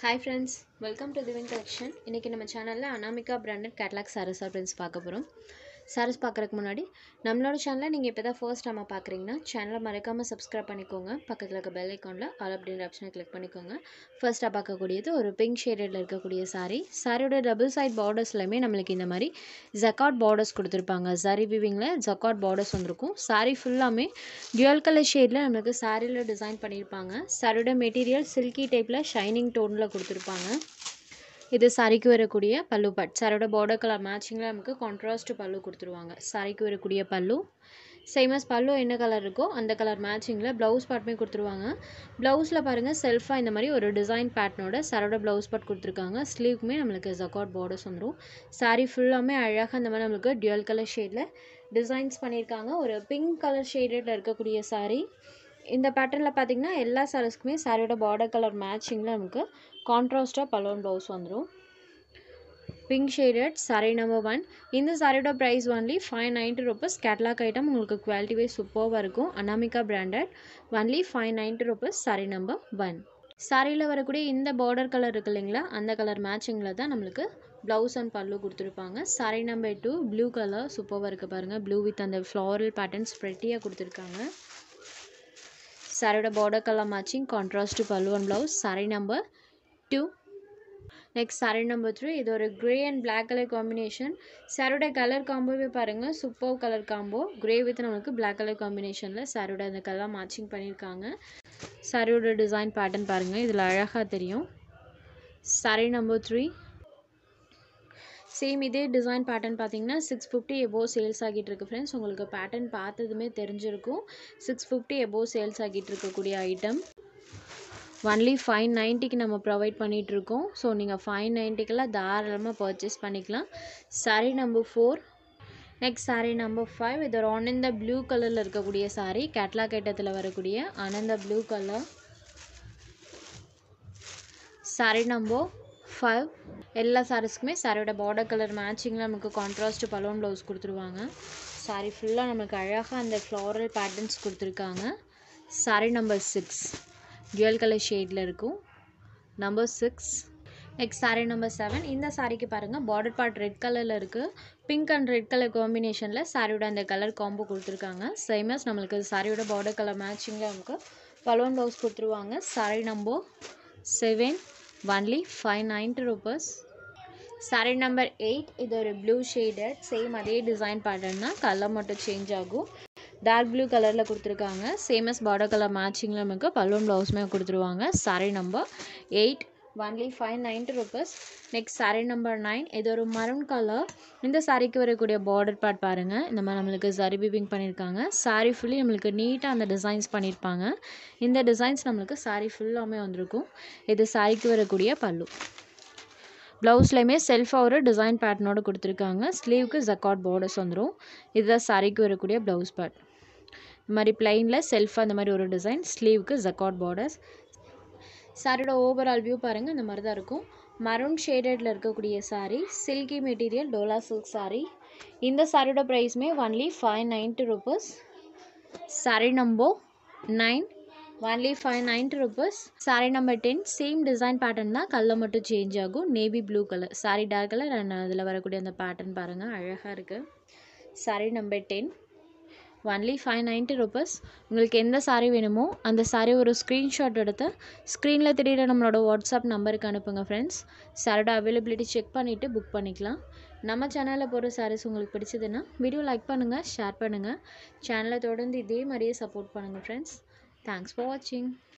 hi friends welcome to Divine collection இன்றைக்கி நம்ம சேனலில் Anamika branded catalogue sarees friends பார்க்க போகிறோம் சாரீஸ் பார்க்குறதுக்கு முன்னாடி நம்மளோட சேனலை நீங்கள் இப்போ தான் ஃபர்ஸ்ட் நம்ம பார்க்குறீங்கன்னா சேனலை மறக்காமல் சப்ஸ்கிரைப் பண்ணிக்கோங்க பக்கத்தில் இருக்க பெல் ஐக்கானில் ஆல் அப்படின்ற ஆப்ஷனை கிளிக் பண்ணிக்கோங்க ஃபர்ஸ்ட்டாக பார்க்கக்கூடியது ஒரு பிங்க் ஷேடடில் இருக்கக்கூடிய சாரீ சாரியோட டபுள் சைட் பார்டர்ஸ்லையுமே நம்மளுக்கு இந்த மாதிரி ஜக்காட் பார்டர்ஸ் கொடுத்துருப்பாங்க சாரி விவிங்கில் ஜக்காட் பார்டர்ஸ் வந்திருக்கும் சாரீ ஃபுல்லாமே டியூல் கலர் ஷேடில் நம்மளுக்கு சாரியில் டிசைன் பண்ணியிருப்பாங்க சாரியோட மெட்டீரியல் சில்கி டைப்பில் ஷைனிங் டோனில் கொடுத்துருப்பாங்க இது சாரிக்கு வரக்கூடிய பல்லு பட் சாரியோட பார்டர் கலர் மேட்சிங்கில் நமக்கு கான்ட்ராஸ்ட் பல்லு கொடுத்துருவாங்க சாரிக்கு வரக்கூடிய பல்லு சேமஸ் பல்லு என்ன கலர் இருக்கோ அந்த கலர் மேட்சிங்கில் ப்ளவுஸ் பார்ட்டுமே கொடுத்துருவாங்க ப்ளவுஸில் பாருங்கள் செல்ஃபாக இந்த மாதிரி ஒரு டிசைன் பேட்டர்னோட சாரோட ப்ளவுஸ் பார்ட் கொடுத்துருக்காங்க ஸ்லீவ்க்குமே நம்மளுக்கு ஜக்காட் பார்டர்ஸ் வந்துடும் சாரீ ஃபுல்லாமே அழகாக இந்த மாதிரி நம்மளுக்கு டியூல் கலர் ஷேடில் டிசைன்ஸ் பண்ணியிருக்காங்க ஒரு பிங்க் கலர் ஷேடில் இருக்கக்கூடிய சாரீ இந்த பேட்டர்னில் பார்த்தீங்கன்னா எல்லா சாரீஸ்க்குமே சாரியோட பார்டர் கலர் மேட்சிங்கில் நமக்கு கான்ட்ராஸ்ட்டாக பலோன் ப்ளவுஸ் வந்துடும் pink shaded saree number one இந்த சாரியோட price only five ninety rupees catalogue item உங்களுக்கு குவாலிட்டி வைஸ் சூப்பராக இருக்கும் Anamika branded only five ninety rupees saree number one சாரியில் வரக்கூடிய இந்த பார்டர் கலர் இருக்கு இல்லைங்களா அந்த கலர் மேட்சிங்கில் தான் நம்மளுக்கு ப்ளவுஸ் அண்ட் பல்லு கொடுத்துருப்பாங்க saree number two blue colour சூப்பராக இருக்குது பாருங்கள் ப்ளூ வித் அந்த ஃப்ளாரல் பேட்டர்ன்ஸ் ஃப்ரெட்டியாக கொடுத்துருக்காங்க சாரியோட border colour matching contrast pallu and blouse saree number two next saree number three இது ஒரு grey and black colour combination சாரோட கலர் காம்போவே பாருங்கள் super colour combo grey with நம்மளுக்கு பிளாக் கலர் காம்பினேஷனில் சாரோட அந்த கலர் மேட்சிங் பண்ணியிருக்காங்க சாரியோட டிசைன் பேட்டர்ன் பாருங்கள் இதில் அழகாக தெரியும் சாரீ நம்பர் த்ரீ சேம் இதே டிசைன் பேட்டர்ன் பார்த்தீங்கன்னா சிக்ஸ் ஃபிஃப்டி எபோ சேல்ஸ் ஆகிட்டு இருக்கு ஃப்ரெண்ட்ஸ் உங்களுக்கு பேட்டர்ன் பார்த்ததுமே தெரிஞ்சிருக்கும் சிக்ஸ் ஃபிஃப்டி எபோ சேல்ஸ் ஆகிட்டு இருக்கக்கூடிய ஐட்டம் ஒன்லி ஃபைவ் நைன்ட்டிக்கு நம்ம ப்ரொவைட் பண்ணிகிட்ருக்கோம் ஸோ நீங்கள் ஃபைவ் நைன்ட்டிக்கெல்லாம் தாராளமாக பர்ச்சேஸ் பண்ணிக்கலாம் saree number four next saree number five இது ஒரு ஆனந்த ப்ளூ கலரில் இருக்கக்கூடிய சாரீ கேட்லாக் ஐட்டத்தில் வரக்கூடிய Ananda blue colour saree number five எல்லா சாரீஸ்க்குமே சாரியோட பார்டர் கலர் மேட்சிங்கில் நமக்கு கான்ட்ராஸ்ட் பலோன் ப்ளவுஸ் கொடுத்துருவாங்க சாரீ ஃபுல்லாக நமக்கு அழகாக அந்த ஃப்ளாரல் பேட்டர்ன்ஸ் கொடுத்துருக்காங்க saree number six dual colour ஷேடில் இருக்கும் number six next saree number seven இந்த சாரீக்கு பாருங்கள் பார்டர் பார்ட் ரெட் கலரில் இருக்குது பிங்க் அண்ட் ரெட் கலர் காம்பினேஷனில் சாரியோட அந்த கலர் காம்போ கொடுத்துருக்காங்க சேமஸ் நம்மளுக்கு சாரியோட பார்டர் கலர் மேட்சிங்கில் நமக்கு பலோன் ப்ளவுஸ் கொடுத்துருவாங்க saree number seven only five ninety rupees saree number eight இது ஒரு ப்ளூ ஷேடட் சேம் அதே டிசைன் பேட்டர்ன் தான் கலர் மட்டும் சேஞ்ச் ஆகும் டார்க் ப்ளூ கலரில் கொடுத்துருக்காங்க சேமஸ் பார்டர் கலர் மேட்சிங்கில் நமக்கு பலூன் ப்ளவுஸுமே கொடுத்துருவாங்க saree number eight only five ninety rupees next saree number nine இது ஒரு மரூன் கலர் இந்த சாரீக்கு வரக்கூடிய பார்டர் பார்ட் பாருங்கள் இந்த மாதிரி நம்மளுக்கு சரி பிபிங் பண்ணியிருக்காங்க சாரீ ஃபுல்லி நம்மளுக்கு நீட்டாக அந்த டிசைன்ஸ் பண்ணியிருப்பாங்க இந்த டிசைன்ஸ் நம்மளுக்கு சாரீ ஃபுல்லாமே வந்திருக்கும் இது சாரீக்கு வரக்கூடிய பல்லு ப்ளவுஸ்லையுமே செல்ஃபாக ஒரு டிசைன் பேட்டர்னோடு கொடுத்துருக்காங்க ஸ்லீவுக்கு ஜக்காட் பார்டர்ஸ் வந்துடும் இதுதான் சாரீக்கு வரக்கூடிய ப்ளவுஸ் பார்ட் இந்த மாதிரி பிளைனில் செல்ஃபாக இந்த மாதிரி ஒரு டிசைன் ஸ்லீவுக்கு ஜக்காட் பார்டர்ஸ் சாரியோட ஓவரால் வியூ பாருங்கள் இந்த மாதிரி தான் இருக்கும் மரூன் ஷேடடில் இருக்கக்கூடிய saree silky material Dola silk saree இந்த சாரியோட ப்ரைஸுமே only five ninety rupees saree number nine only five ninety rupees saree number ten same design pattern தான் கல்லில் மட்டும் சேஞ்ச் ஆகும் navy blue colour saree dark colour and அதில் வரக்கூடிய அந்த பேட்டர்ன் பாருங்கள் அழகாக இருக்குது saree number ten only five ninety rupees உங்களுக்கு எந்த சாரீ வேணுமோ அந்த சாரீ ஒரு ஸ்க்ரீன்ஷாட் எடுத்து ஸ்க்ரீனில் தெரியிற நம்மளோட வாட்ஸ்அப் நம்பருக்கு அனுப்புங்க ஃப்ரெண்ட்ஸ் சாரோட அவைலபிலிட்டி செக் பண்ணிவிட்டு புக் பண்ணிக்கலாம் நம்ம சேனலில் போகிற சாரீஸ் உங்களுக்கு பிடிச்சதுன்னா வீடியோ லைக் பண்ணுங்கள் ஷேர் பண்ணுங்கள் சேனலை தொடர்ந்து இதே மாதிரியே சப்போர்ட் பண்ணுங்கள் ஃப்ரெண்ட்ஸ் தேங்க்ஸ் ஃபார் வாட்சிங்